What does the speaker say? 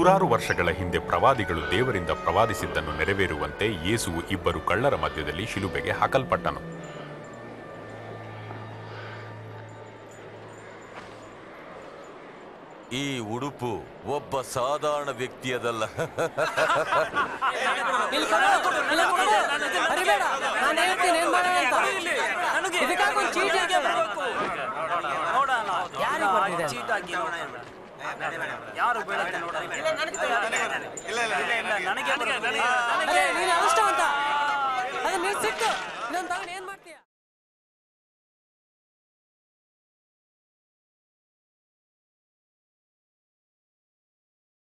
ನೂರಾರು ವರ್ಷಗಳ ಹಿಂದೆ ಪ್ರವಾದಿಗಳು ದೇವರಿಂದ ಪ್ರವಾದಿಸಿದ್ದನ್ನು ನೆರವೇರುವಂತೆ ಯೇಸುವು ಇಬ್ಬರು ಕಳ್ಳರ ಮಧ್ಯದಲ್ಲಿ ಶಿಲುಬೆಗೆ ಹಾಕಲ್ಪಟ್ಟನು ಈ ಉಡುಪು ಒಬ್ಬ ಸಾಧಾರಣ ವ್ಯಕ್ತಿಯದಲ್ಲ ಇಲ್ಲಿ ಕೊಡು, ಇಲ್ಲಿ ಕೊಡು. ಹರಿಬೇಡ. ನಾನ್ ಹೇಳ್ತೀನಿ ಏನ್ ಮಾಡೋಣ ಅಂತ. ಇದಕ್ಕಾಗಿ ಒಂದ್ ಚೀಟಿ ಹಾಕ್ಯಾರ. ಯಾರಿಗ್ ಬರ್ತಿದೆ ಅದು? ಅರೆ, ನೀನು ಅದೃಷ್ಟವಂತ. ಅದು ನಿನ್ ಸಿಕ್ತು. ಇದನ್ನ ತಗೊಂಡು ಏನ್